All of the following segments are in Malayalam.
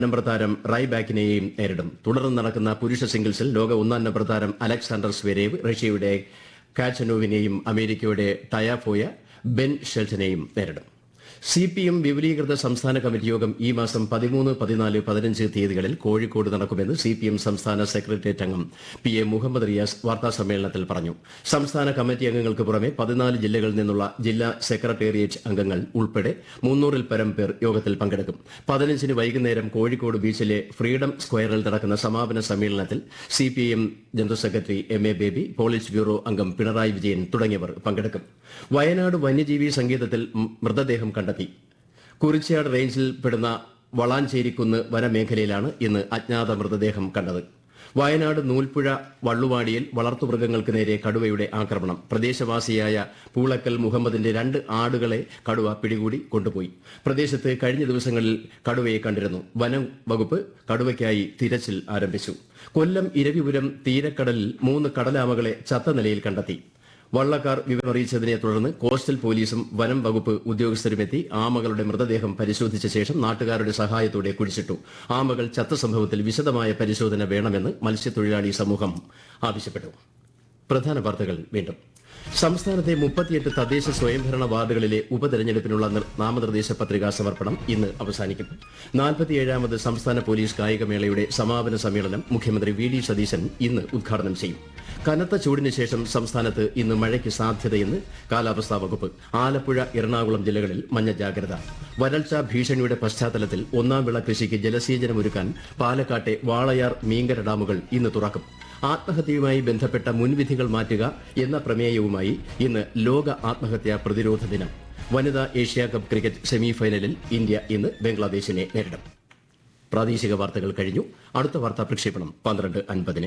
നമ്പർ താരം റൈബാക്കിനെയും നേരിടും തുടർന്ന് നടക്കുന്ന പുരുഷ സിംഗിൾസിൽ ലോക ഒന്നാം നമ്പർ താരം അലക്സാണ്ടർ സ്വരേവ് റഷ്യയുടെ കാച്ചനോവിനെയും അമേരിക്കയുടെ ടയാഫോയ ബെൻ ഷെൽറ്റനെയും നേരിടും സി പി എം വിപുലീകൃത സംസ്ഥാന കമ്മിറ്റി യോഗം ഈ മാസം പതിമൂന്ന് പതിനാല് പതിനഞ്ച് തീയതികളിൽ കോഴിക്കോട് നടക്കുമെന്ന് സി പി എം സംസ്ഥാന സെക്രട്ടേറിയറ്റ് അംഗം പി എ മുഹമ്മദ് റിയാസ് വാർത്താസമ്മേളനത്തിൽ പറഞ്ഞു സംസ്ഥാന കമ്മിറ്റി അംഗങ്ങൾക്ക് പുറമെ പതിനാല് ജില്ലകളിൽ നിന്നുള്ള ജില്ലാ സെക്രട്ടേറിയറ്റ് അംഗങ്ങൾ ഉൾപ്പെടെ മുന്നൂറിൽ പരം പേർ യോഗത്തിൽ പങ്കെടുക്കും പതിനഞ്ചിന് വൈകുന്നേരം കോഴിക്കോട് ബീച്ചിലെ ഫ്രീഡം സ്ക്വയറിൽ നടക്കുന്ന സമാപന സമ്മേളനത്തിൽ C P I M general secretary M A Baby politburo അംഗം പിണറായി വിജയൻ തുടങ്ങിയവർ പങ്കെടുക്കും വയനാട് വന്യജീവി സങ്കേതത്തിൽ മ് മൃതദേഹം കണ്ടെത്തി കുറിച്യാട് റേഞ്ചിൽ പെടുന്ന വളാഞ്ചേരിക്കുന്ന് വനമേഖലയിലാണ് ഇന്ന് അജ്ഞാത മൃതദേഹം കണ്ടത് വയനാട് നൂൽപ്പുഴ വള്ളുവാടിയിൽ വളർത്തുമൃഗങ്ങൾക്ക് നേരെ കടുവയുടെ ആക്രമണം പ്രദേശവാസിയായ പൂളക്കൽ മുഹമ്മദിന്റെ രണ്ട് ആടുകളെ കടുവ പിടികൂടി കൊണ്ടുപോയി പ്രദേശത്ത് കഴിഞ്ഞ ദിവസങ്ങളിൽ കടുവയെ കണ്ടിരുന്നു വനം വകുപ്പ് കടുവയ്ക്കായി തിരച്ചിൽ ആരംഭിച്ചു കൊല്ലം ഇരവിപുരം തീരക്കടലിൽ മൂന്ന് കടലാമകളെ ചത്ത നിലയിൽ കണ്ടെത്തി വള്ളക്കാർ വിവരമറിയിച്ചതിനെ തുടർന്ന് കോസ്റ്റൽ പോലീസും വനം വകുപ്പ് ഉദ്യോഗസ്ഥരുമെത്തി ആമകളുടെ മൃതദേഹം പരിശോധിച്ച ശേഷം നാട്ടുകാരുടെ സഹായത്തോടെ കുഴിച്ചിട്ടു ആമകൾ ചത്ത സംഭവത്തിൽ വിശദമായ പരിശോധന വേണമെന്ന് മത്സ്യത്തൊഴിലാളി സമൂഹം ആവശ്യപ്പെട്ടു പ്രധാന വാർത്തകൾ വീണ്ടും സംസ്ഥാനത്തെ മുപ്പത്തിയെട്ട് തദ്ദേശ സ്വയംഭരണ വാർഡുകളിലെ ഉപതെരഞ്ഞെടുപ്പിനുള്ള നിർ- നാമനിർദ്ദേശ പത്രികാ സമർപ്പണം ഇന്ന് അവസാനിക്കും നാൽപ്പത്തിയേഴാമത് സംസ്ഥാന പോലീസ് കായികമേളയുടെ സമാപന സമ്മേളനം മുഖ്യമന്ത്രി വി ഡി സതീശൻ ഇന്ന് ഉദ്ഘാടനം ചെയ്യും കനത്ത ചൂടിന് ശേഷം സംസ്ഥാനത്ത് ഇന്ന് മഴയ്ക്ക് സാധ്യതയെന്ന് കാലാവസ്ഥാ വകുപ്പ് ആലപ്പുഴ എറണാകുളം ജില്ലകളിൽ മഞ്ഞ ജാഗ്രത വരൾച്ച ഭീഷണിയുടെ പശ്ചാത്തലത്തിൽ ഒന്നാം വിള കൃഷിക്ക് ജലസേചനമൊരുക്കാൻ പാലക്കാട്ടെ വാളയാർ മീങ്കര ഡാമുകൾ ഇന്ന് തുറക്കും ആത്മഹത്യയുമായി ബന്ധപ്പെട്ട മുൻവിധികൾ മാറ്റുക എന്ന പ്രമേയവുമായി ഇന്ന് ലോക ആത്മഹത്യാ പ്രതിരോധ ദിനം വനിതാ ഏഷ്യാ കപ്പ് ക്രിക്കറ്റ് സെമിഫൈനലിൽ ഇന്ത്യ ഇന്ന് ബംഗ്ലാദേശിനെ നേരിടും പ്രാദേശിക വാർത്തകൾ കഴിഞ്ഞു അടുത്ത വാർത്താ പ്രക്ഷേപണം പന്ത്രണ്ട് അൻപതിന്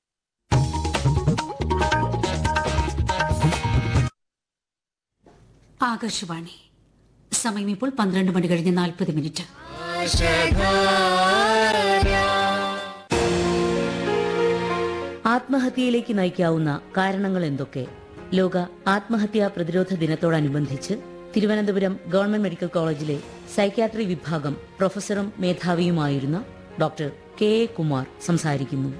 ആകാശവാണി സമയം ഇപ്പോൾ പന്ത്രണ്ട് മണി കഴിഞ്ഞ് നാൽപ്പത് മിനിറ്റ് ആത്മഹത്യയിലേക്ക് നയിക്കാവുന്ന കാരണങ്ങൾ എന്തൊക്കെ ലോക ആത്മഹത്യാ പ്രതിരോധ ദിനത്തോടനുബന്ധിച്ച് തിരുവനന്തപുരം ഗവൺമെന്റ് മെഡിക്കൽ കോളേജിലെ സൈക്യാട്രി വിഭാഗം പ്രൊഫസറും മേധാവിയുമായിരുന്ന ഡോക്ടർ കെ എ കുമാർ സംസാരിക്കുന്നു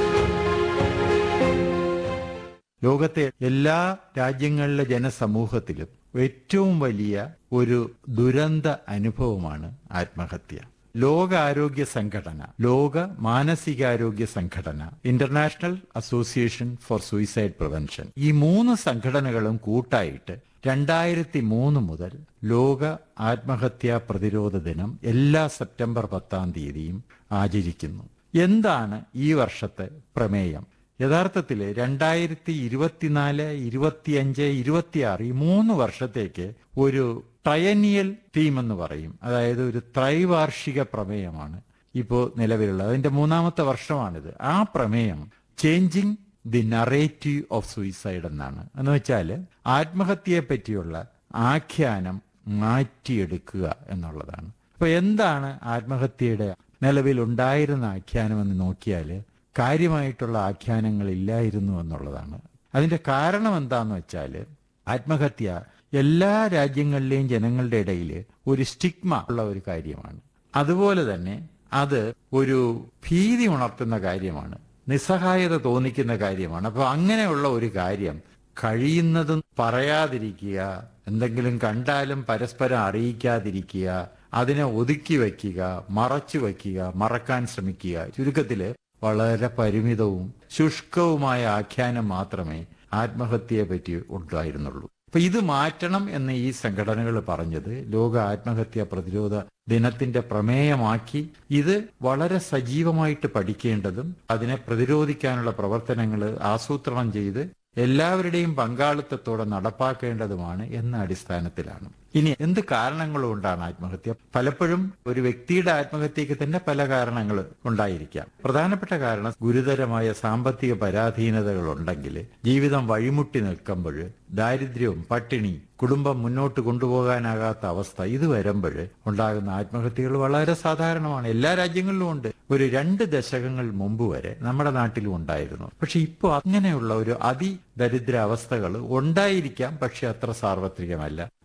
ലോകത്തെ എല്ലാ രാജ്യങ്ങളിലെ ജനസമൂഹത്തിലും ഏറ്റവും വലിയ ഒരു ദുരന്ത അനുഭവമാണ് ആത്മഹത്യ ലോകാരോഗ്യ സംഘടന ലോക മാനസികാരോഗ്യ സംഘടന international association for suicide prevention ഈ മൂന്ന് സംഘടനകളും കൂട്ടായിട്ട് രണ്ടായിരത്തി മൂന്ന് മുതൽ ലോക ആത്മഹത്യാ പ്രതിരോധ ദിനം എല്ലാ സെപ്റ്റംബർ പത്താം തീയതിയും ആചരിക്കുന്നു എന്താണ് ഈ വർഷത്തെ പ്രമേയം യഥാർത്ഥത്തിൽ രണ്ടായിരത്തി ഇരുപത്തിനാല് ഇരുപത്തിയഞ്ച് ഇരുപത്തിയാറ് ഈ മൂന്ന് വർഷത്തേക്ക് ഒരു ട്രയനിയൽ തീം എന്ന് പറയും അതായത് ഒരു ത്രൈവാർഷിക പ്രമേയമാണ് ഇപ്പോൾ നിലവിലുള്ളത് അതിന്റെ മൂന്നാമത്തെ വർഷമാണിത് ആ പ്രമേയം changing the narrative of suicide എന്നാണ് എന്ന് വെച്ചാൽ ആത്മഹത്യയെ പറ്റിയുള്ള ആഖ്യാനം മാറ്റിയെടുക്കുക എന്നുള്ളതാണ് അപ്പൊ എന്താണ് ആത്മഹത്യയുടെ നിലവിലുണ്ടായിരുന്ന ആഖ്യാനം എന്ന് നോക്കിയാൽ കാര്യമായിട്ടുള്ള ആഖ്യാനങ്ങൾ ഇല്ലായിരുന്നു എന്നുള്ളതാണ് അതിന്റെ കാരണം എന്താന്ന് വെച്ചാൽ ആത്മഹത്യ എല്ലാ രാജ്യങ്ങളിലെയും ജനങ്ങളുടെ ഇടയിൽ ഒരു സ്റ്റിഗ്മ ഉള്ള ഒരു കാര്യമാണ് അതുപോലെ തന്നെ അത് ഒരു ഭീതി ഉണർത്തുന്ന കാര്യമാണ് നിസ്സഹായത തോന്നിക്കുന്ന കാര്യമാണ് അപ്പൊ അങ്ങനെയുള്ള ഒരു കാര്യം കഴിയുന്നതും പറയാതിരിക്കുക എന്തെങ്കിലും കണ്ടാലും പരസ്പരം അറിയിക്കാതിരിക്കുക അതിനെ ഒതുക്കി വയ്ക്കുക മറച്ചു വയ്ക്കുക മറക്കാൻ ശ്രമിക്കുക ചുരുക്കത്തില് വളരെ പരിമിതവും ശുഷ്കവുമായ ആഖ്യാനം മാത്രമേ ആത്മഹത്യയെ പറ്റി ഉണ്ടായിരുന്നുള്ളൂ അപ്പൊ ഇത് മാറ്റണം എന്ന് ഈ സംഘടനകൾ പറഞ്ഞത് ലോക ആത്മഹത്യാ പ്രതിരോധ ദിനത്തിന്റെ പ്രമേയമാക്കി ഇത് വളരെ സജീവമായിട്ട് പഠിക്കേണ്ടതും അതിനെ പ്രതിരോധിക്കാനുള്ള പ്രവർത്തനങ്ങൾ ആസൂത്രണം ചെയ്ത് എല്ലാവരുടെയും പങ്കാളിത്തത്തോടെ നടപ്പാക്കേണ്ടതുമാണ് എന്ന അടിസ്ഥാനത്തിലാണ് ഇനി എന്ത് കാരണങ്ങൾ കൊണ്ടാണ് ആത്മഹത്യ പലപ്പോഴും ഒരു വ്യക്തിയുടെ ആത്മഹത്യക്ക് തന്നെ പല കാരണങ്ങൾ ഉണ്ടായിരിക്കാം പ്രധാനപ്പെട്ട കാരണം ഗുരുതരമായ സാമ്പത്തിക പരാധീനതകൾ ഉണ്ടെങ്കിൽ ജീവിതം വഴിമുട്ടി നിൽക്കുമ്പോൾ ദാരിദ്ര്യവും പട്ടിണി കുടുംബം മുന്നോട്ട് കൊണ്ടുപോകാനാകാത്ത അവസ്ഥ ഇത് വരുമ്പോൾ ഉണ്ടാകുന്ന ആത്മഹത്യകൾ വളരെ സാധാരണമാണ് എല്ലാ രാജ്യങ്ങളിലും ഉണ്ട് ഒരു രണ്ട് ദശകങ്ങൾ മുമ്പ് വരെ നമ്മുടെ നാട്ടിലും ഉണ്ടായിരുന്നു പക്ഷെ ഇപ്പോൾ അങ്ങനെയുള്ള ഒരു അതിദരിദ്ര അവസ്ഥകൾ ഉണ്ടായിരിക്കാം പക്ഷെ അത്ര സാർവത്രികമല്ല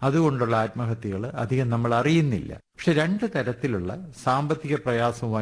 അതുകൊണ്ടുള്ള ആത്മഹത്യകൾ അധികം നമ്മൾ അറിയുന്നില്ല പക്ഷെ രണ്ട് തരത്തിലുള്ള സാമ്പത്തിക പ്രയാസവുമായി